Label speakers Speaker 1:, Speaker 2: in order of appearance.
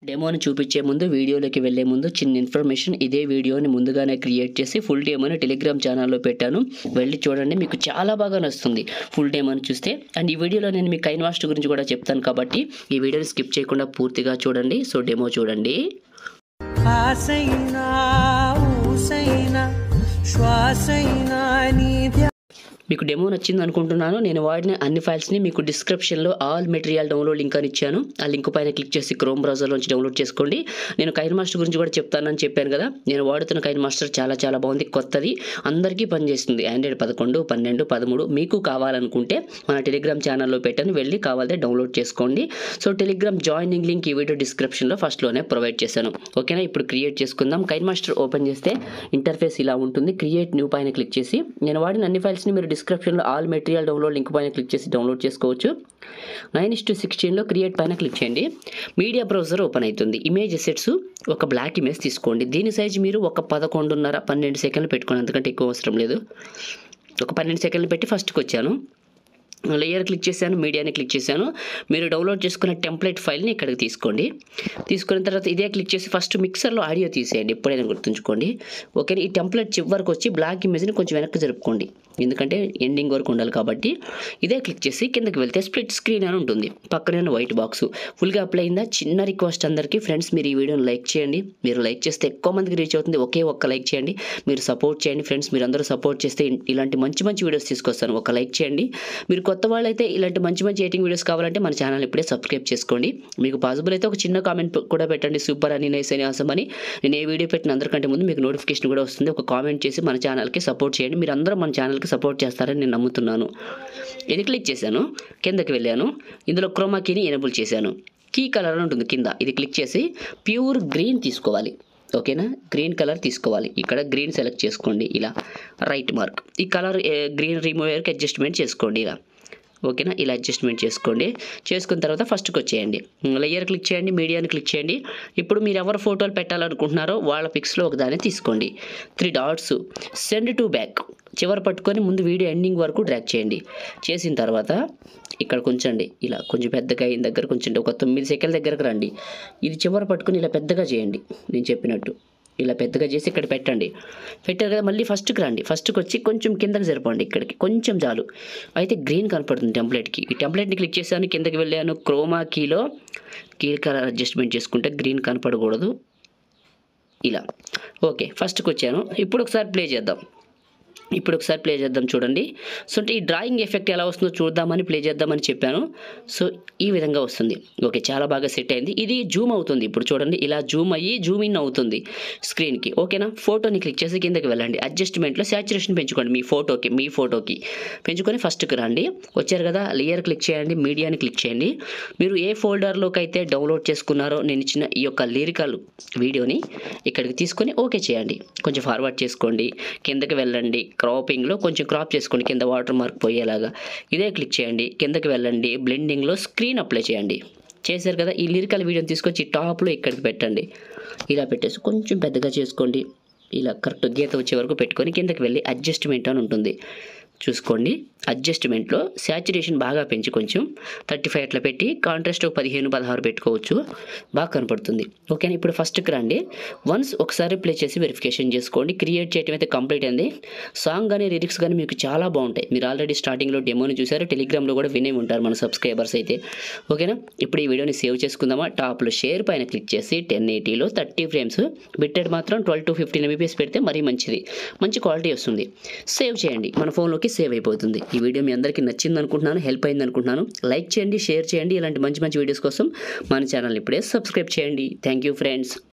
Speaker 1: డెమోని చూపించే ముందు వీడియోలోకి వెళ్ళే ముందు చిన్న ఇన్ఫర్మేషన్ ఇదే వీడియోని ముందుగానే క్రియేట్ చేసి ఫుల్ డెమోని టెలిగ్రామ్ ఛానల్లో పెట్టాను వెళ్ళి చూడండి మీకు చాలా బాగా నచ్చుతుంది ఫుల్ డెమోని చూస్తే అండ్ ఈ వీడియోలో నేను మీకు కైన్వాస్ట్ గురించి కూడా చెప్తాను కాబట్టి ఈ వీడియోని స్కిప్ చేయకుండా పూర్తిగా చూడండి సో డెమో చూడండి
Speaker 2: ఆసైనా ఊసైనా శ్వాసైనా నీ ధ్యానం
Speaker 1: మీకు డెమో నచ్చింది అనుకుంటున్నాను నేను వాడిన అన్ని ఫైల్స్ని మీకు డిస్క్రిప్షన్లో ఆల్ మెటీరియల్ డౌన్లోడ్ లింక్ అని ఇచ్చాను ఆ లింక్ పైన క్లిక్ చేసి క్రోమ్ బ్రౌజర్లోంచి డౌన్లోడ్ చేసుకోండి నేను కైన్ మాస్టర్ గురించి కూడా చెప్తానని చెప్పాను కదా నేను వాడుతున్న కైన్ మాస్టర్ చాలా చాలా బాగుంది కొత్తది అందరికీ పనిచేస్తుంది ఆండ్రాయిడ్ పదకొండు పన్నెండు పదమూడు మీకు కావాలనుకుంటే మన టెలిగ్రామ్ ఛానల్లో పెట్టాను వెళ్ళి కావాలంటే డౌన్లోడ్ చేసుకోండి సో టెలిగ్రామ్ జాయినింగ్ లింక్ ఈ వీడియో డిస్క్రిప్షన్లో ఫస్ట్లోనే ప్రొవైడ్ చేశాను ఓకేనా ఇప్పుడు క్రియేట్ చేసుకుందాం కైన్ మాస్టర్ ఓపెన్ చేస్తే ఇంటర్ఫేస్ ఇలా ఉంటుంది క్రియేట్ న్యూ పైన క్లిక్ చేసి నేను వాడిన అన్ని ఫైల్స్ని మీరు డిస్క్రిప్షన్లో ఆల్ మెటీరియల్ డౌన్లోడ్ లింక్ పైన క్లిక్ చేసి డౌన్లోడ్ చేసుకోవచ్చు నైన్ ఇస్ టు సిక్స్టీన్లో క్రియేట్ పైన క్లిక్ చేయండి మీడియా బ్రౌజర్ ఓపెన్ అవుతుంది ఇమేజ్ ఎసెట్స్ ఒక బ్లాక్ ఇమేజ్ తీసుకోండి దీని సైజ్ మీరు ఒక పదకొండున్నర పన్నెండు సెకండ్లు పెట్టుకోండి అంతకంటే ఎక్కువ అవసరం లేదు ఒక పన్నెండు సెకండ్లు పెట్టి ఫస్ట్కి వచ్చాను లేయర్ క్లిక్ చేశాను మీడియాని క్లిక్ చేశాను మీరు డౌన్లోడ్ చేసుకున్న టెంప్లెట్ ఫైల్ని ఇక్కడికి తీసుకోండి తీసుకున్న తర్వాత ఇదే క్లిక్ చేసి ఫస్ట్ మిక్సర్లో ఆడియో తీసేయండి ఎప్పుడైనా గుర్తుంచుకోండి ఓకే ఈ టెంప్లెట్ చివరికి వచ్చి బ్లాక్ ఇమేజ్ని కొంచెం వెనక్కి జరుపుకోండి ఎందుకంటే ఎండింగ్ వరకు ఉండాలి కాబట్టి ఇదే క్లిక్ చేసి కిందకి వెళ్తే స్ప్లిట్ స్క్రీన్ అని ఉంటుంది పక్కనే ఉన్న వైట్ బాక్స్ ఫుల్గా అప్లై అయిందా చిన్న రిక్వెస్ట్ అందరికీ ఫ్రెండ్స్ మీరు ఈ వీడియోని లైక్ చేయండి మీరు లైక్ చేస్తే ఎక్కువ మందికి రీచ్ అవుతుంది ఒకే ఒక్క లైక్ చేయండి మీరు సపోర్ట్ చేయండి ఫ్రెండ్స్ మీరు అందరూ సపోర్ట్ చేస్తే ఇలాంటి మంచి మంచి వీడియోస్ తీసుకొస్తాను ఒక లైక్ చేయండి మీరు కొత్త వాళ్ళైతే ఇలాంటి మంచి మంచి ఎయిటింగ్ వీడియోస్ కావాలంటే మన ఛానల్ ఇప్పుడే సబ్స్క్రైబ్ చేసుకోండి మీకు పాసిబుల్ అయితే ఒక చిన్న కామెంట్ కూడా పెట్టండి సూపర్ అని నైస్ అని అవసరం అని నేను ఏ వీడియో పెట్టిన అందరికంటే ముందు మీకు నోటిఫికేషన్ కూడా వస్తుంది ఒక కామెంట్ చేసి మన ఛానల్కి సపోర్ట్ చేయండి మీరు అందరూ మన ఛానల్కి సపోర్ట్ చేస్తారని నేను నమ్ముతున్నాను ఇది క్లిక్ చేశాను కిందకి వెళ్ళాను ఇందులో క్రోమా కీని ఎనబుల్ చేశాను కీ కలర్ అని ఉంటుంది కింద ఇది క్లిక్ చేసి ప్యూర్ గ్రీన్ తీసుకోవాలి ఓకేనా గ్రీన్ కలర్ తీసుకోవాలి ఇక్కడ గ్రీన్ సెలెక్ట్ చేసుకోండి ఇలా రైట్ మార్క్ ఈ కలర్ గ్రీన్ రిమూవర్కి అడ్జస్ట్మెంట్ చేసుకోండి ఇలా ఓకేనా ఇలా అడ్జస్ట్మెంట్ చేసుకోండి చేసుకున్న తర్వాత ఫస్ట్కి వచ్చేయండి లేయర్ క్లిక్ చేయండి మీడియాని క్లిక్ చేయండి ఇప్పుడు మీరు ఎవరు ఫోటోలు పెట్టాలనుకుంటున్నారో వాళ్ళ పిక్స్లో ఒక దాన్ని తీసుకోండి three dots send to back చివరి పట్టుకొని ముందు వీడియో ఎండింగ్ వరకు డ్రాక్ చేయండి చేసిన తర్వాత ఇక్కడ కొంచండి ఇలా కొంచెం పెద్దగా అయిన దగ్గర కొంచెం ఒక తొమ్మిది సెకండ్ల దగ్గరకు రండి ఇది చివరి పట్టుకొని ఇలా పెద్దగా చేయండి నేను చెప్పినట్టు ఇలా పెద్దగా చేసి ఇక్కడ పెట్టండి పెట్టారు కదా మళ్ళీ ఫస్ట్కి రండి ఫస్ట్కి వచ్చి కొంచెం కిందకి సరిపోండి ఇక్కడికి కొంచెం చాలు అయితే గ్రీన్ కనపడుతుంది టెంప్లెట్కి ఈ టెంప్లెట్ని క్లిక్ చేశాను కిందకి వెళ్ళాను క్రోమా కీలో కీ కలర్ అడ్జస్ట్మెంట్ చేసుకుంటే గ్రీన్ కనపడకూడదు ఇలా ఓకే ఫస్ట్కి వచ్చాను ఇప్పుడు ఒకసారి ప్లే చేద్దాం ఇప్పుడు ఒకసారి ప్లే చేద్దాం చూడండి సో అంటే ఈ డ్రాయింగ్ ఎఫెక్ట్ ఎలా వస్తుందో చూద్దామని ప్లే చేద్దామని చెప్పాను సో ఈ విధంగా వస్తుంది ఓకే చాలా బాగా సెట్ అయింది ఇది జూమ్ అవుతుంది ఇప్పుడు చూడండి ఇలా జూమ్ అయ్యి జూమ్ ఇన్ అవుతుంది స్క్రీన్కి ఓకేనా ఫోటోని క్లిక్ చేసి కిందకి వెళ్ళండి అడ్జస్ట్మెంట్లో శాచురేషన్ పెంచుకోండి మీ ఫోటోకి మీ ఫోటోకి పెంచుకొని ఫస్ట్కి రండి వచ్చారు కదా లేయర్ క్లిక్ చేయండి మీడియాని క్లిక్ చేయండి మీరు ఏ ఫోల్డర్లోకి అయితే డౌన్లోడ్ చేసుకున్నారో నేను ఇచ్చిన ఈ యొక్క లిరికల్ వీడియోని ఇక్కడికి తీసుకొని ఓకే చేయండి కొంచెం ఫార్వర్డ్ చేసుకోండి కిందకి వెళ్ళండి క్రాపింగ్లో కొంచెం క్రాప్ చేసుకోండి కింద వాటర్ మార్క్ పోయేలాగా ఇదే క్లిక్ చేయండి కిందకి వెళ్ళండి బ్లెండింగ్లో స్క్రీన్ అప్లై చేయండి చేశారు కదా ఈ లిరికల్ వీడియోని తీసుకొచ్చి టాప్లో ఇక్కడికి పెట్టండి ఇలా పెట్టేసి కొంచెం పెద్దగా చేసుకోండి ఇలా కరెక్ట్ గీత వచ్చే వరకు పెట్టుకొని కిందకి వెళ్ళి అడ్జస్ట్మెంట్ అని ఉంటుంది చూసుకోండి అడ్జస్ట్మెంట్లో శాచురేషన్ బాగా పెంచి కొంచెం థర్టీ ఫైవ్ అట్లా పెట్టి కాంట్రాస్ట్ ఒక పదిహేను పదహారు పెట్టుకోవచ్చు బాగా కనపడుతుంది ఓకేనా ఇప్పుడు ఫస్ట్కి రండి వన్స్ ఒకసారి ప్లే చేసి వెరిఫికేషన్ చేసుకోండి క్రియేట్ చేయడం అయితే కంప్లీట్ అయింది సాంగ్ కానీ లిరిక్స్ కానీ మీకు చాలా బాగుంటాయి మీరు ఆల్రెడీ స్టార్టింగ్లో డెమోని చూసారు టెలిగ్రామ్లో కూడా వినే ఉంటారు మన సబ్స్క్రైబర్స్ అయితే ఓకేనా ఇప్పుడు ఈ వీడియోని సేవ్ చేసుకుందామా టాప్లో షేర్ పైన క్లిక్ చేసి టెన్ ఎయిటీలో థర్టీ ఫ్రేమ్స్ బిట్టెడ్ మాత్రం ట్వెల్వ్ టు ఫిఫ్టీన్ ఎంబీపీఎస్ పెడితే మరీ మంచిది మంచి క్వాలిటీ వస్తుంది సేవ్ చేయండి మన ఫోన్లోకి సేవ్ అయిపోతుంది ఈ వీడియో మీ అందరికీ నచ్చింది అనుకుంటున్నాను హెల్ప్ అయింది అనుకుంటున్నాను లైక్ చేయండి షేర్ చేయండి ఇలాంటి మంచి మంచి వీడియోస్ కోసం మన ఛానల్ ఇప్పుడే సబ్స్క్రైబ్ చేయండి థ్యాంక్ యూ ఫ్రెండ్స్